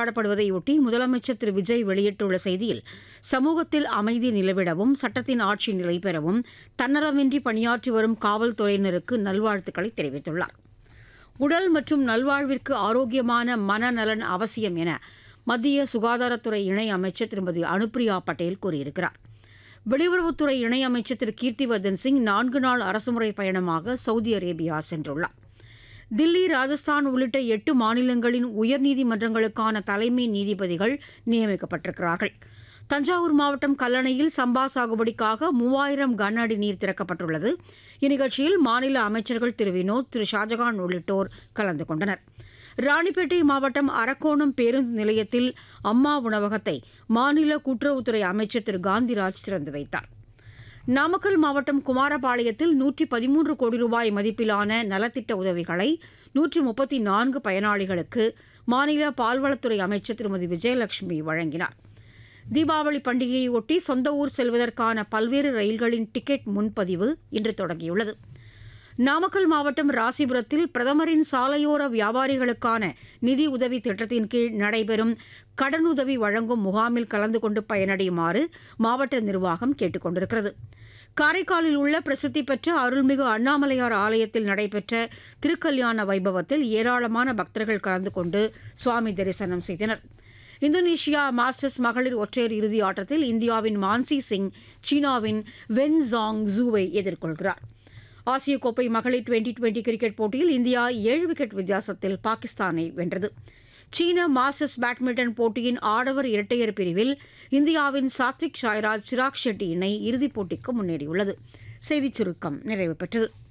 கொண்டாடப்படுவதையொட்டி முதலமைச்சர் திரு விஜய் வெளியிட்டுள்ள செய்தியில் சமூகத்தில் அமைதி நிலவிடவும் சட்டத்தின் ஆட்சி நிலை பெறவும் தன்னலமின்றி பணியாற்றி வரும் காவல்துறையினருக்கு நல்வாழ்த்துக்களை தெரிவித்துள்ளார் உடல் மற்றும் நல்வாழ்விற்கு ஆரோக்கியமான மனநலன் அவசியம் என மத்திய சுகாதாரத்துறை இணை அமைச்சர் திருமதி அனுப்பிரியா பட்டேல் கூறியிருக்கிறார் வெளியுறவுத்துறை இணை அமைச்சர் திரு கீர்த்திவர்தன் சிங் நான்கு நாள் அரசுமுறை பயணமாக சவுதி அரேபியா சென்றுள்ளார் தில்லி ராஜஸ்தான் உள்ளிட்ட எட்டு மாநிலங்களின் உயர்நீதிமன்றங்களுக்கான தலைமை நீதிபதிகள் நியமிக்கப்பட்டிருக்கிறார்கள் தஞ்சாவூர் மாவட்டம் கல்லணையில் சம்பா சாகுபடிக்காக மூவாயிரம் கன அடி நீர் திறக்கப்பட்டுள்ளது இந்நிகழ்ச்சியில் மாநில அமைச்சர்கள் திரு வினோத் திரு ஷாஜகான் உள்ளிட்டோர் கலந்து கொண்டனர் ராணிப்பேட்டை மாவட்டம் அரக்கோணம் பேருந்து நிலையத்தில் அம்மா உணவகத்தை மாநில கூட்டுறவுத்துறை அமைச்சர் திரு காந்திராஜ் திறந்து வைத்தார் நாமக்கல் மாவட்டம் குமாரபாளையத்தில் நூற்றி பதிமூன்று கோடி ரூபாய் மதிப்பிலான நலத்திட்ட உதவிகளை நூற்றி முப்பத்தி நான்கு பயனாளிகளுக்கு மாநில பால்வளத்துறை அமைச்சர் திருமதி விஜயலட்சுமி வழங்கினார் தீபாவளி பண்டிகையொட்டி சொந்த ஊர் செல்வதற்கான பல்வேறு ரயில்களின் டிக்கெட் முன்பதிவு இன்று தொடங்கியுள்ளது நாமக்கல் மாவட்டம் ராசிபுரத்தில் பிரதமரின் சாலையோர வியாபாரிகளுக்கான நிதி உதவி திட்டத்தின் கீழ் நடைபெறும் கடனுதவி வழங்கும் முகாமில் கலந்து கொண்டு பயனடையுமாறு மாவட்ட நிர்வாகம் கேட்டுக் கொண்டிருக்கிறது காரைக்காலில் உள்ள பிரசித்தி பெற்ற அருள்மிகு அண்ணாமலையார் ஆலயத்தில் நடைபெற்ற திருக்கல்யாண வைபவத்தில் ஏராளமான பக்தர்கள் கலந்து கொண்டு சுவாமி தரிசனம் செய்தனர் இந்தோனேஷியா மாஸ்டர்ஸ் மகளிர் ஒற்றையர் இறுதி ஆட்டத்தில் இந்தியாவின் மான்சி சிங் சீனாவின் வென் ஜாங் ஜூவை எதிர்கொள்கிறார் ஆசிய கோப்பை மகளிர் டுவெண்டி டுவெண்டி கிரிக்கெட் போட்டியில் இந்தியா ஏழு விக்கெட் வித்தியாசத்தில் பாகிஸ்தானை வென்றது சீன மாஸ்டர்ஸ் பேட்மிண்டன் போட்டியின் ஆடவர் இரட்டையர் பிரிவில் இந்தியாவின் சாத்விக் சாய்ராஜ் சிராக் ஷெட்டி இணை இறுதிப் போட்டிக்கு முன்னேறியுள்ளது செய்திச் சுருக்கம் நிறைவு பெற்றது